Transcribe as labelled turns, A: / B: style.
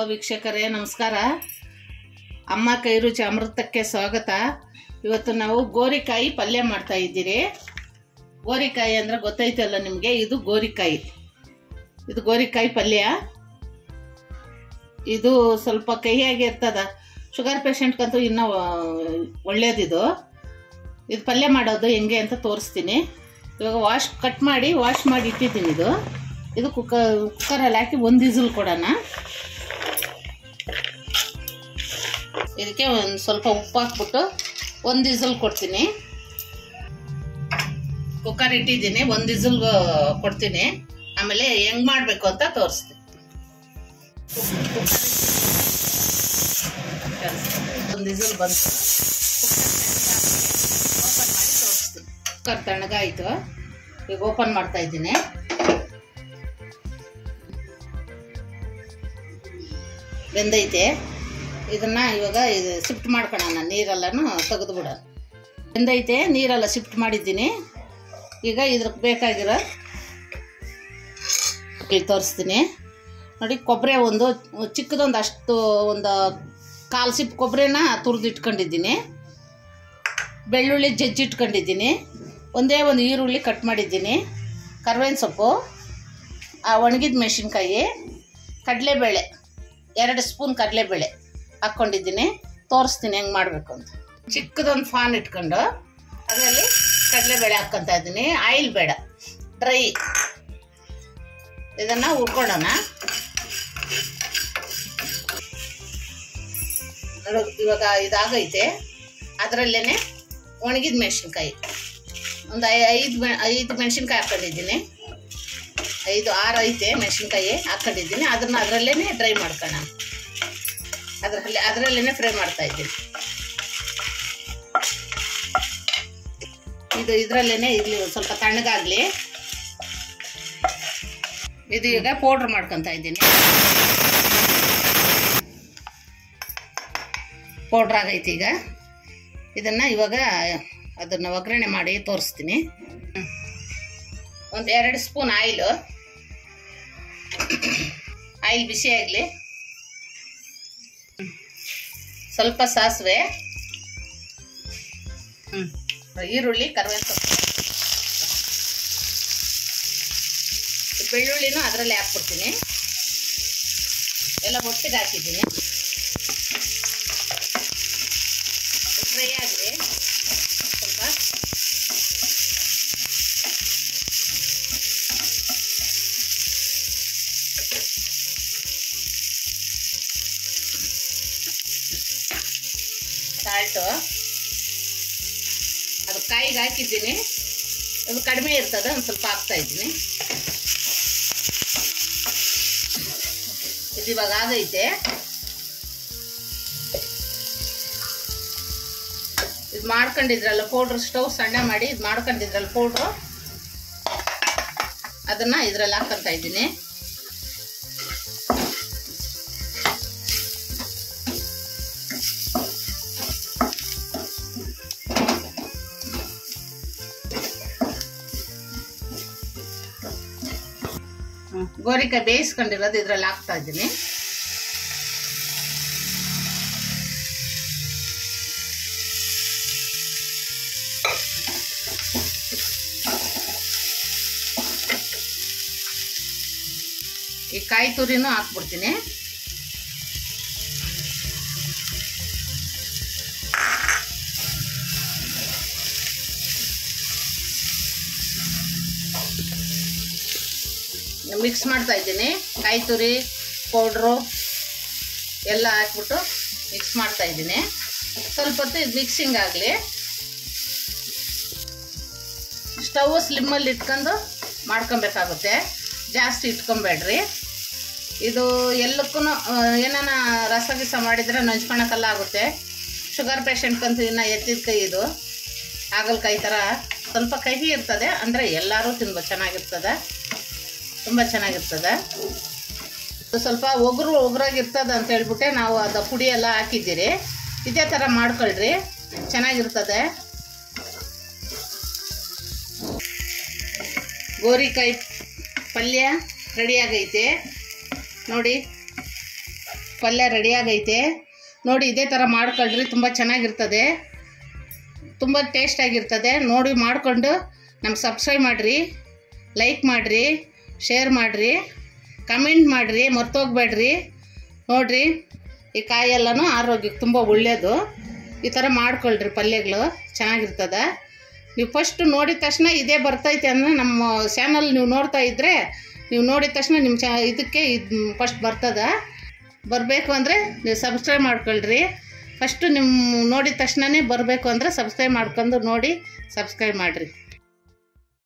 A: ವೀಕ್ಷಕರೇ ನಮಸ್ಕಾರ ಅಮ್ಮ ಕೈ ರುಚಿ ಅಮೃತಕ್ಕೆ ಸ್ವಾಗತ ಇವತ್ತು ನಾವು ಗೋರಿಕಾಯಿ ಪಲ್ಯ ಮಾಡ್ತಾ ಇದ್ದೀರಿ ಗೋರಿಕಾಯಿ ಅಂದ್ರೆ ಗೊತ್ತೈತಲ್ಲ ನಿಮಗೆ ಇದು ಗೋರಿಕಾಯಿ ಇದು ಗೋರಿಕಾಯಿ ಪಲ್ಯ ಇದು ಸ್ವಲ್ಪ ಕಹಿಯಾಗಿ ಇರ್ತದ ಶುಗರ್ ಪೇಷಂಟ್ಗಂತೂ ಇನ್ನೂ ಒಳ್ಳೇದಿದು ಇದು ಪಲ್ಯ ಮಾಡೋದು ಹೆಂಗೆ ಅಂತ ತೋರಿಸ್ತೀನಿ ಇವಾಗ ವಾಶ್ ಕಟ್ ಮಾಡಿ ವಾಶ್ ಮಾಡಿ ಇಟ್ಟಿದ್ದೀನಿ ಇದು ಇದು ಕುಕ್ಕರ್ ಕುಕ್ಕರಲ್ಲಿ ಹಾಕಿ ಒಂದು ವಿಸಿಲ್ ಕೊಡೋಣ ಇದಕ್ಕೆ ಒಂದು ಸ್ವಲ್ಪ ಉಪ್ಪು ಹಾಕ್ಬಿಟ್ಟು ಒಂದು ವಿಸಿಲ್ ಕೊಡ್ತೀನಿ ಕುಕ್ಕರ್ ಇಟ್ಟಿದ್ದೀನಿ ಒಂದು ವಿಸಿಲ್ ಕೊಡ್ತೀನಿ ಆಮೇಲೆ ಹೆಂಗ್ ಮಾಡಬೇಕು ಅಂತ ತೋರಿಸ್ತೀನಿ ಒಂದು ವಿಸಿಲ್ ಬಂತು ಓಪನ್ ಮಾಡಿ ತೋರಿಸ್ತೀನಿ ಕುಕ್ಕರ್ ತಣ್ಣಗಾಯಿತು ಈಗ ಓಪನ್ ಮಾಡ್ತಾ ಇದ್ದೀನಿ ಬೆಂದೈತೆ ಇದನ್ನ ಇವಾಗ ಇದು ಶಿಫ್ಟ್ ಮಾಡ್ಕೊಳ್ಳೋಣ ನೀರೆಲ್ಲನೂ ತೆಗೆದು ಬಿಡೋಣ ಬೆಂದೈತೆ ನೀರೆಲ್ಲ ಶಿಫ್ಟ್ ಮಾಡಿದ್ದೀನಿ ಈಗ ಇದ್ರಕ್ಕೆ ಬೇಕಾಗಿರೋ ಇಲ್ಲಿ ತೋರಿಸ್ತೀನಿ ನೋಡಿ ಕೊಬ್ಬರಿ ಒಂದು ಚಿಕ್ಕದೊಂದು ಅಷ್ಟು ಒಂದು ಕಾಲು ಸಿಪ್ ಕೊಬ್ಬರಿನ ತುರಿದು ಇಟ್ಕೊಂಡಿದ್ದೀನಿ ಬೆಳ್ಳುಳ್ಳಿ ಜಜ್ಜಿ ಇಟ್ಕೊಂಡಿದ್ದೀನಿ ಒಂದೇ ಒಂದು ಈರುಳ್ಳಿ ಕಟ್ ಮಾಡಿದ್ದೀನಿ ಕರ್ಬೇವಿನ ಸೊಪ್ಪು ಆ ಒಣಗಿದ ಮೆಣಸಿನ್ಕಾಯಿ ಕಡಲೆಬೇಳೆ ಎರಡು ಸ್ಪೂನ್ ಕಡಲೆಬೇಳೆ ಹಾಕ್ಕೊಂಡಿದ್ದೀನಿ ತೋರಿಸ್ತೀನಿ ಹೆಂಗೆ ಮಾಡಬೇಕು ಅಂತ ಚಿಕ್ಕದೊಂದು ಫಾನ್ ಇಟ್ಕೊಂಡು ಅದರಲ್ಲಿ ಕಡಲೆಬೇಳೆ ಹಾಕ್ಕೊತಾ ಇದ್ದೀನಿ ಆಯಿಲ್ ಬೇಡ ಡ್ರೈ ಇದನ್ನು ಹುರ್ಕೊಳ್ಳೋಣ ನೋಡು, ಇವಾಗ ಇದಾಗೈತೆ ಅದರಲ್ಲೇ ಒಣಗಿದ ಮೆಣಸಿನ್ಕಾಯಿ ಒಂದು ಐದು ಮೆ ಐದು ಮೆಣಸಿನ್ಕಾಯಿ ಹಾಕ್ಕೊಂಡಿದ್ದೀನಿ ಐದು ಆರು ಐತೆ ಮೆಣಸಿನ್ಕಾಯಿ ಹಾಕ್ಕೊಂಡಿದ್ದೀನಿ ಅದನ್ನ ಅದರಲ್ಲೇ ಡ್ರೈ ಮಾಡ್ಕೊಳ್ಳೋಣ ಅದರಲ್ಲಿ ಅದರಲ್ಲೇ ಫ್ರೈ ಮಾಡ್ತಾ ಇದ್ದೀನಿ ಇದು ಇದರಲ್ಲೇ ಇಲ್ಲಿ ಒಂದ್ ಸ್ವಲ್ಪ ತಣ್ಣಗಾಗಲಿ ಇದು ಈಗ ಪೌಡ್ರ್ ಮಾಡ್ಕೊತಾ ಇದ್ದೀನಿ ಪೌಡ್ರ್ ಆಗೈತಿ ಈಗ ಇದನ್ನು ಇವಾಗ ಅದನ್ನು ಒಗ್ಗರಣೆ ಮಾಡಿ ತೋರಿಸ್ತೀನಿ ಒಂದು ಎರಡು ಸ್ಪೂನ್ ಆಯಿಲು ಆಯಿಲ್ ಬಿಸಿ ಆಗಲಿ ಸ್ವಲ್ಪ ಸಾಸಿವೆ ಹ್ಮ್. ಈರುಳ್ಳಿ ಕರಿಬೇವು ಸೊಪ್ಪು ಬೆಳ್ಳುಳ್ಳಿನೂ ಅದರಲ್ಲೇ ಹಾಕ್ಬಿಡ್ತೀನಿ ಎಲ್ಲ ಒಟ್ಟಿಗೆ ಹಾಕಿದ್ದೀನಿ ಫ್ರೈ ಆಗಲಿ ಸ್ವಲ್ಪ ಸಾಲ್ಟು ಅದು ಕಾಯಿಗೆ ಹಾಕಿದ್ದೀನಿ ಅದು ಕಡಿಮೆ ಇರ್ತದೆ ಒಂದು ಸ್ವಲ್ಪ ಹಾಕ್ತಾ ಇದ್ದೀನಿ ಇದು ಇವಾಗ ಆಗೈತೆ ಇದು ಮಾಡ್ಕೊಂಡಿದ್ರಲ್ಲ ಪೌಡ್ರ್ ಸ್ಟವ್ ಸಣ್ಣ ಮಾಡಿ ಇದು ಮಾಡ್ಕೊಂಡಿದ್ರಲ್ಲ ಪೌಡ್ರು ಅದನ್ನ ಇದ್ರಲ್ಲಿ ಹಾಕ್ಕೊಂತ ಇದ್ದೀನಿ ಗೋರಿಕಾಯಿ ಬೇಯಿಸ್ಕೊಂಡಿರೋದು ಇದ್ರಲ್ಲಿ ಹಾಕ್ತಾ ಇದ್ದೀನಿ ಈ ಕಾಯಿ ತುರಿನೂ ಹಾಕ್ಬಿಡ್ತೀನಿ ಮಿಕ್ಸ್ ಮಾಡ್ತಾ ಇದ್ದೀನಿ ಕಾಯಿ ತುರಿ ಪೌಡ್ರು ಎಲ್ಲ ಹಾಕ್ಬಿಟ್ಟು ಮಿಕ್ಸ್ ಮಾಡ್ತಾ ಇದ್ದೀನಿ ಸ್ವಲ್ಪ ಹೊತ್ತು ಇದು ಮಿಕ್ಸಿಂಗ್ ಆಗಲಿ ಸ್ಟವ್ ಸ್ಲಿಮ್ಮಲ್ಲಿ ಇಟ್ಕೊಂಡು ಮಾಡ್ಕೊಬೇಕಾಗುತ್ತೆ ಜಾಸ್ತಿ ಇಟ್ಕೊಬೇಡ್ರಿ ಇದು ಎಲ್ಲಕ್ಕೂ ಏನಾನ ರಸ ಗಿಸ ಮಾಡಿದರೆ ನಂಚ್ಕೊಳಕ್ಕೆಲ್ಲ ಆಗುತ್ತೆ ಶುಗರ್ ಪೇಷಂಟ್ಗಂತೂ ಇನ್ನು ಎತ್ತಿದ ಕೈ ಇದು ಹಾಗಲಕಾಯಿ ಥರ ಸ್ವಲ್ಪ ಕಹಿ ಇರ್ತದೆ ಅಂದರೆ ಎಲ್ಲರೂ ತಿನ್ಬೋದು ಚೆನ್ನಾಗಿರ್ತದೆ ತುಂಬ ಚೆನ್ನಾಗಿರ್ತದೆ ಇದು ಸ್ವಲ್ಪ ಒಗ್ರು ಒಗ್ರಾಗಿರ್ತದೆ ಅಂತ ಹೇಳ್ಬಿಟ್ಟೆ ನಾವು ಅದು ಪುಡಿ ಎಲ್ಲ ಹಾಕಿದ್ದೀರಿ ಇದೇ ಥರ ಮಾಡ್ಕೊಳ್ರಿ ಚೆನ್ನಾಗಿರ್ತದೆ ಗೋರಿಕಾಯಿ ಪಲ್ಯ ರೆಡಿಯಾಗೈತೆ ನೋಡಿ ಪಲ್ಯ ರೆಡಿಯಾಗೈತೆ ನೋಡಿ ಇದೇ ಥರ ಮಾಡ್ಕೊಳ್ರಿ ತುಂಬ ಚೆನ್ನಾಗಿರ್ತದೆ ತುಂಬ ಟೇಸ್ಟಾಗಿರ್ತದೆ ನೋಡಿ ಮಾಡಿಕೊಂಡು ನಮ್ಗೆ ಸಬ್ಸ್ಕ್ರೈಬ್ ಮಾಡಿರಿ ಲೈಕ್ ಮಾಡಿರಿ ಶೇರ್ ಮಾಡಿರಿ ಕಮೆಂಟ್ ಮಾಡಿರಿ ಮರ್ತೋಗ್ಬೇಡ್ರಿ ನೋಡಿರಿ ಈ ಕಾಯೆಲ್ಲನೂ ಆರೋಗ್ಯಕ್ಕೆ ತುಂಬ ಒಳ್ಳೆಯದು ಈ ಥರ ಮಾಡ್ಕೊಳ್ರಿ ಪಲ್ಯಗಳು ಚೆನ್ನಾಗಿರ್ತದೆ ನೀವು ಫಸ್ಟ್ ನೋಡಿದ ತಕ್ಷಣ ಇದೇ ಬರ್ತೈತೆ ಅಂದರೆ ನಮ್ಮ ಚಾನಲ್ ನೀವು ನೋಡ್ತಾ ಇದ್ದರೆ ನೀವು ನೋಡಿದ ತಕ್ಷಣ ನಿಮ್ಮ ಚ ಇದಕ್ಕೆ ಇದು ಫಸ್ಟ್ ಬರ್ತದ ಬರಬೇಕು ಅಂದರೆ ನೀವು ಸಬ್ಸ್ಕ್ರೈಬ್ ಮಾಡ್ಕೊಳ್ರಿ ಫಸ್ಟು ನಿಮ್ಮ ನೋಡಿದ ತಕ್ಷಣವೇ ಬರಬೇಕು ಅಂದರೆ ಸಬ್ಸ್ಕ್ರೈಬ್ ಮಾಡ್ಕೊಂಡು ನೋಡಿ ಸಬ್ಸ್ಕ್ರೈಬ್ ಮಾಡಿರಿ